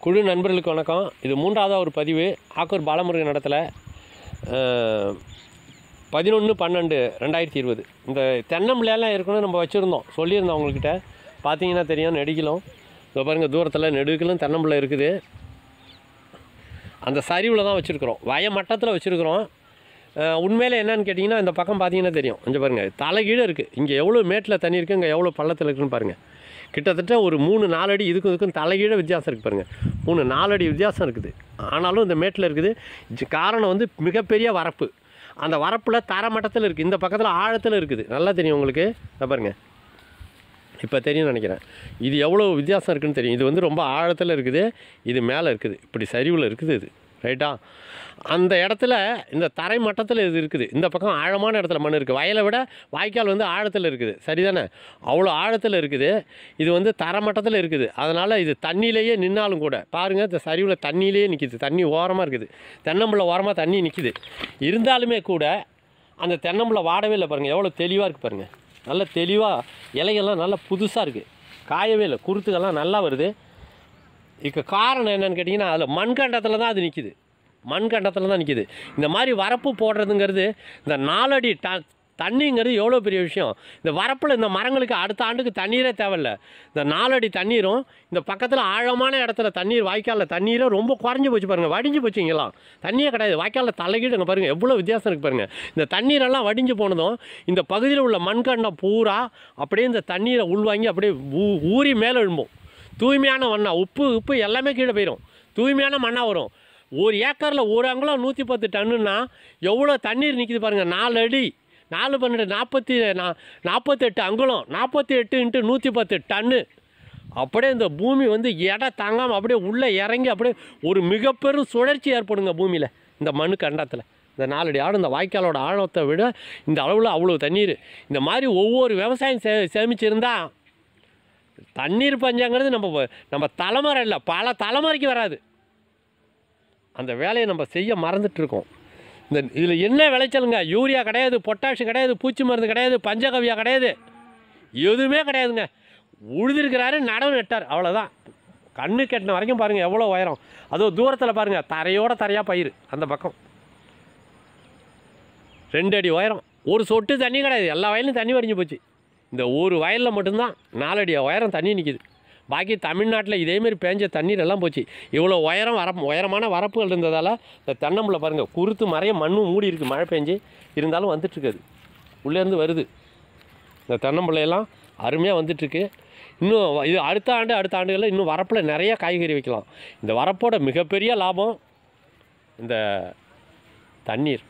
குழு நண்பர்களுக்கு வணக்கம் இது மூன்றாவதாக ஒரு பதிவு ஆக்கூர் பாலமுருகன் இடத்துல பதினொன்று பன்னெண்டு ரெண்டாயிரத்தி இருபது இந்த தென்னம்பிள்ளையெல்லாம் இருக்கணும் நம்ம வச்சுருந்தோம் சொல்லியிருந்தோம் அவங்கக்கிட்ட பார்த்தீங்கன்னா தெரியும் நெடுகிலும் இதோ பாருங்கள் தூரத்தில் நெடுகிலும் தென்னம்பிள்ளை இருக்குது அந்த சரிவில் தான் வச்சுருக்குறோம் வய மட்டத்தில் வச்சுருக்குறோம் உண்மையிலே என்னன்னு கேட்டிங்கன்னா இந்த பக்கம் பார்த்தீங்கன்னா தெரியும் இங்கே பாருங்கள் தலைகீழ இருக்குது இங்கே எவ்வளோ மேட்டில் தண்ணி இருக்குது இங்கே எவ்வளோ பள்ளத்தில் இருக்குன்னு பாருங்கள் கிட்டத்தட்ட ஒரு மூணு நாலடி இதுக்கும் இதுக்கும் தலைகீழ வித்தியாசம் இருக்குது பாருங்கள் மூணு நாலடி வித்தியாசம் இருக்குது ஆனாலும் இந்த மேட்டில் இருக்குது இது காரணம் வந்து மிகப்பெரிய வரப்பு அந்த வரப்பில் தரமட்டத்தில் இருக்குது இந்த பக்கத்தில் ஆழத்தில் இருக்குது நல்லா தெரியும் உங்களுக்கு இதை பாருங்கள் இப்போ தெரியும் நினைக்கிறேன் இது எவ்வளோ வித்தியாசம் இருக்குன்னு தெரியும் இது வந்து ரொம்ப ஆழத்தில் இருக்குது இது மேலே இருக்குது இப்படி சரிவில் இருக்குது இது ரைட்டா அந்த இடத்துல இந்த தரை மட்டத்தில் இது இருக்குது இந்த பக்கம் ஆழமான இடத்துல மண் இருக்குது வயலை விட வாய்க்கால் வந்து ஆழத்தில் இருக்குது சரிதானே அவ்வளோ ஆழத்தில் இருக்குது இது வந்து தரமட்டத்தில் இருக்குது அதனால் இது தண்ணியிலேயே நின்னாலும் கூட பாருங்கள் இந்த சரிவில் தண்ணியிலேயே நிற்கிது தண்ணி ஓரமாக இருக்குது தென்னம்பிள்ளை ஓரமாக தண்ணி நிற்கிது இருந்தாலுமே கூட அந்த தென்னம்பிள்ளை வாடவே இல்லை பாருங்கள் எவ்வளோ தெளிவாக இருக்குது பாருங்கள் நல்ல தெளிவாக இலைகள்லாம் நல்லா புதுசாக இருக்குது காயவே இல்லை குருத்துக்கெல்லாம் நல்லா வருது இதுக்கு காரணம் என்னன்னு கேட்டிங்கன்னா அதில் மண்கண்டத்தில் தான் அது நிற்கிது மண்கண்டத்தில் தான் நிற்கிது இந்த மாதிரி வரப்பு போடுறதுங்கிறது இந்த நாலடி ட தண்ணிங்கிறது எவ்வளோ பெரிய விஷயம் இந்த வரப்பில் இந்த மரங்களுக்கு அடுத்த ஆண்டுக்கு தண்ணீரே தேவையில்ல இந்த நாலடி தண்ணீரும் இந்த பக்கத்தில் ஆழமான இடத்துல தண்ணீர் வாய்க்காலில் தண்ணீரே ரொம்ப குறைஞ்சி போச்சு பாருங்கள் வடிஞ்சு போச்சு இங்கெல்லாம் தண்ணியே கிடையாது வாய்க்காலில் தலைகீடுங்க பாருங்கள் எவ்வளோ வித்தியாசம் இருக்குது பாருங்கள் இந்த தண்ணீரெல்லாம் வடிஞ்சு போனதும் இந்த பகுதியில் உள்ள மண்கண்டம் பூரா அப்படியே இந்த தண்ணீரை உள்வாங்கி அப்படியே ஊ ஊறி மேலே எழும்பும் தூய்மையான மண்ணா உப்பு உப்பு எல்லாமே கீழே போயிடும் தூய்மையான மண்ணாக வரும் ஒரு ஏக்கரில் ஒரு அங்குலம் நூற்றி பத்து டன்னுன்னா எவ்வளோ தண்ணீர் நிற்கிது பாருங்கள் நாலு அடி நாலு பன்னெண்டு நாற்பத்தி நா நாற்பத்தெட்டு அங்குலம் நாற்பத்தி எட்டு இன்ட்டு நூற்றி பத்து டன்னு அப்படியே இந்த பூமி வந்து எடை தாங்காமல் அப்படியே உள்ளே இறங்கி அப்படியே ஒரு மிகப்பெரும் சுழற்சி ஏற்படுங்க பூமியில் இந்த மண்ணு கண்டத்தில் இந்த நாலடி ஆடு இந்த வாய்க்காலோட ஆழத்தை விட இந்த அளவில் அவ்வளோ தண்ணீர் இந்த மாதிரி ஒவ்வொரு விவசாயம் சே சேமிச்சிருந்தா தண்ணீர் பஞ்சங்கிறது நம்ம வ- நம்ம தலைமுறை இல்லை பல தலைமுறைக்கு வராது அந்த வேலையை நம்ம செய்ய மறந்துட்டுருக்கோம் இந்த இதில் என்ன விளைச்சலுங்க யூரியா கிடையாது பொட்டாஷ் கிடையாது பூச்சி மருந்து கிடையாது பஞ்சகவியா கிடையாது எதுவுமே கிடையாதுங்க உழுதிருக்கிறாரு நடவு நட்டார் அவ்வளோதான் கண்ணு கெட்டின வரைக்கும் பாருங்கள் எவ்வளோ உயரம் அதுவும் தூரத்தில் பாருங்கள் தரையோட தரையாக பயிர் அந்த பக்கம் ரெண்டு அடி உயரம் ஒரு சொட்டு தண்ணி கிடையாது எல்லா வயலும் தண்ணி வடிஞ்சு போச்சு இந்த ஒரு வயலில் மட்டும்தான் நாலடி உயரம் தண்ணி நிற்கிது பாக்கி தமிழ்நாட்டில் இதேமாரி பேஞ்ச தண்ணீர் எல்லாம் போச்சு இவ்வளோ உயரம் வர உயரமான வரப்புகள் இருந்ததால் இந்த தென்னம்பிள்ளை பாருங்கள் குருத்து மறைய மண்ணும் மூடி இருக்குது மழை பெஞ்சு இருந்தாலும் வந்துட்டுருக்குது உள்ளேருந்து வருது இந்த தென்னம்பிள்ளையெல்லாம் அருமையாக வந்துட்டுருக்கு இன்னும் வ- இது அடுத்த ஆண்டு அடுத்த ஆண்டுகளில் இன்னும் வரப்பில் நிறைய காய்கறி வைக்கலாம் இந்த வரப்போட மிகப்பெரிய லாபம் இந்த தண்ணீர்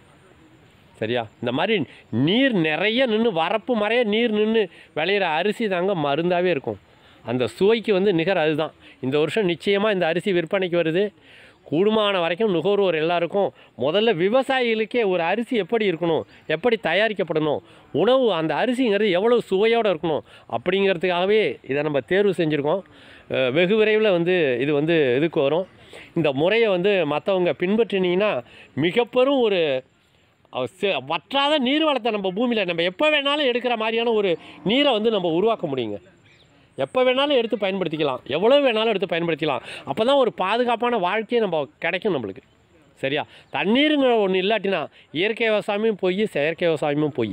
சரியா இந்த மாதிரி நீர் நிறைய நின்று வரப்பு மறைய நீர் நின்று விளையிற அரிசி தாங்க மருந்தாகவே இருக்கும் அந்த சுவைக்கு வந்து நிகர் அதுதான் இந்த வருஷம் நிச்சயமாக இந்த அரிசி விற்பனைக்கு வருது கூடுமான வரைக்கும் நுகர்வோர் எல்லாருக்கும் முதல்ல விவசாயிகளுக்கே ஒரு அரிசி எப்படி இருக்கணும் எப்படி தயாரிக்கப்படணும் உணவு அந்த அரிசிங்கிறது எவ்வளோ சுவையோடு இருக்கணும் அப்படிங்கிறதுக்காகவே இதை நம்ம தேர்வு செஞ்சுருக்கோம் அஹ் வெகு விரைவில் வந்து இது வந்து இதுக்கு வரும் இந்த முறையை வந்து மற்றவங்க பின்பற்றினீங்கன்னா மிகப்பெரும் ஒரு அவ- சே- வற்றாத நீர் வளத்தை நம்ம பூமியில் நம்ம எப்போ வேணாலும் எடுக்கிற மாதிரியான ஒரு நீரை வந்து நம்ம உருவாக்க முடியுங்க எப்போ வேணாலும் எடுத்து பயன்படுத்திக்கலாம் எவ்வளோ வேணாலும் எடுத்து பயன்படுத்திக்கலாம் அப்போ தான் ஒரு பாதுகாப்பான வாழ்க்கையை நம்ம கிடைக்கும் நம்மளுக்கு சரியா தண்ணீருங்கிற ஒன்று இல்லாட்டினா இயற்கை விவசாயமும் போய் செயற்கை விவசாயமும் போய்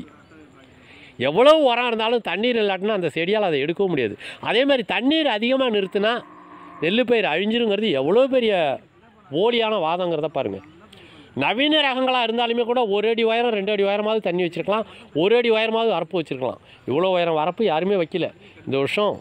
எவ்வளோ உரம் இருந்தாலும் தண்ணீர் இல்லாட்டினா அந்த செடியால் அதை எடுக்கவும் முடியாது அதே மாதிரி தண்ணீர் அதிகமாக நிறுத்தினா நெல் பயிர் அழிஞ்சிருங்கிறது எவ்வளோ பெரிய போலியான வாதங்கிறத பாருங்கள் நவீன ரகங்களாக இருந்தாலுமே கூட ஒரு அடி உயரம் ரெண்டு அடி உயரமாவது தண்ணி வச்சுருக்கலாம் ஒரு அடி உயரமாவது வரப்பு வச்சுருக்கலாம் இவ்வளோ உயரம் வரப்பு யாருமே வைக்கல இந்த வருஷம்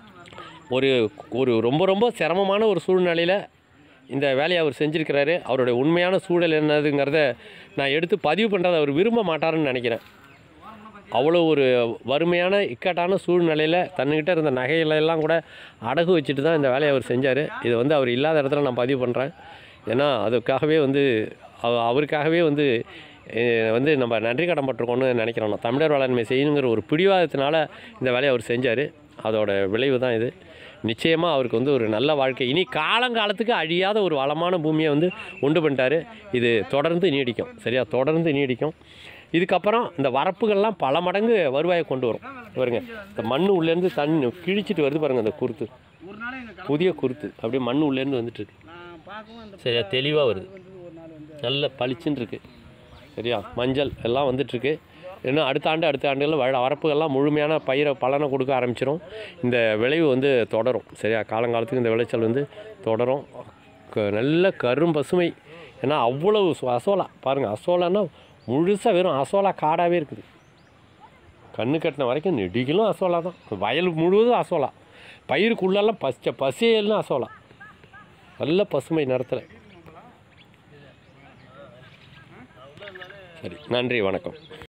ஒரு ஒரு ரொம்ப ரொம்ப சிரமமான ஒரு சூழ்நிலையில் இந்த வேலையை அவர் செஞ்சுருக்கிறாரு அவருடைய உண்மையான சூழல் என்னதுங்கிறத நான் எடுத்து பதிவு பண்ணுறதை அவர் விரும்ப மாட்டாருன்னு நினைக்கிறேன் அவ்வளோ ஒரு வறுமையான இக்கட்டான சூழ்நிலையில் தன்னுக்கிட்ட இருந்த நகைகளை எல்லாம் கூட அடகு வச்சுட்டு தான் இந்த வேலையை அவர் செஞ்சார் இது வந்து அவர் இல்லாத இடத்துல நான் பதிவு பண்ணுறேன் ஏன்னா அதுக்காகவே வந்து அவ- அவருக்காகவே வந்து அஹ், வந்து நம்ம நன்றி கடன் பட்டிருக்கோம்னு நினைக்கிறோம் நான் தமிழர் வேளாண்மை செய்யணுங்கிற ஒரு பிடிவாதத்தினால இந்த வேலையை அவர் செஞ்சார் அதோட விளைவு தான் இது நிச்சயமாக அவருக்கு வந்து ஒரு நல்ல வாழ்க்கை இனி காலங்காலத்துக்கு அழியாத ஒரு வளமான பூமியை வந்து உண்டு பண்ணிட்டாரு இது தொடர்ந்து நீடிக்கும் சரியா தொடர்ந்து நீடிக்கும் இதுக்கப்புறம் இந்த வரப்புகள்லாம் பல மடங்கு வருவாயை கொண்டு வரும் பாருங்க இந்த மண் உள்ளேருந்து தண்ணி கிழிச்சிட்டு வருது பாருங்க அந்த குருத்து ஒரு நாள் எங்கள் புதிய குருத்து அப்படியே மண் உள்ளேருந்து வந்துட்டு இருக்கு நான் பார்க்கவும் அந்த சரியா தெளிவாக வருது வந்து ஒரு நாள் வந்து நல்ல பளிச்சுன்னு இருக்கு சரியா மஞ்சள் எல்லாம் வந்துட்டுருக்கு இன்னும் அடுத்த ஆண்டு அடுத்த ஆண்டுகளில் வர வரப்புகள்லாம் முழுமையான பயிரை பலனை கொடுக்க ஆரம்பிச்சிடும் இந்த விளைவு வந்து தொடரும் சரியா காலங்காலத்துக்கு இந்த விளைச்சல் வந்து தொடரும் க- நல்ல கரும் பசுமை ஏன்னா அவ்வளவு சு- அசோலா பாருங்கள் அசோலான்னா முழுசாக வெறும் அசோலா காடாகவே இருக்குது கண்ணு கட்டின வரைக்கும் நெடிகளும் அசோலா தான் வயல் முழுவதும் அசோலா பயிருக்குள்ளெல்லாம் பச்சை பசேல்னு அசோலா நல்ல பசுமை நிறத்தில் சரி நன்றி வணக்கம்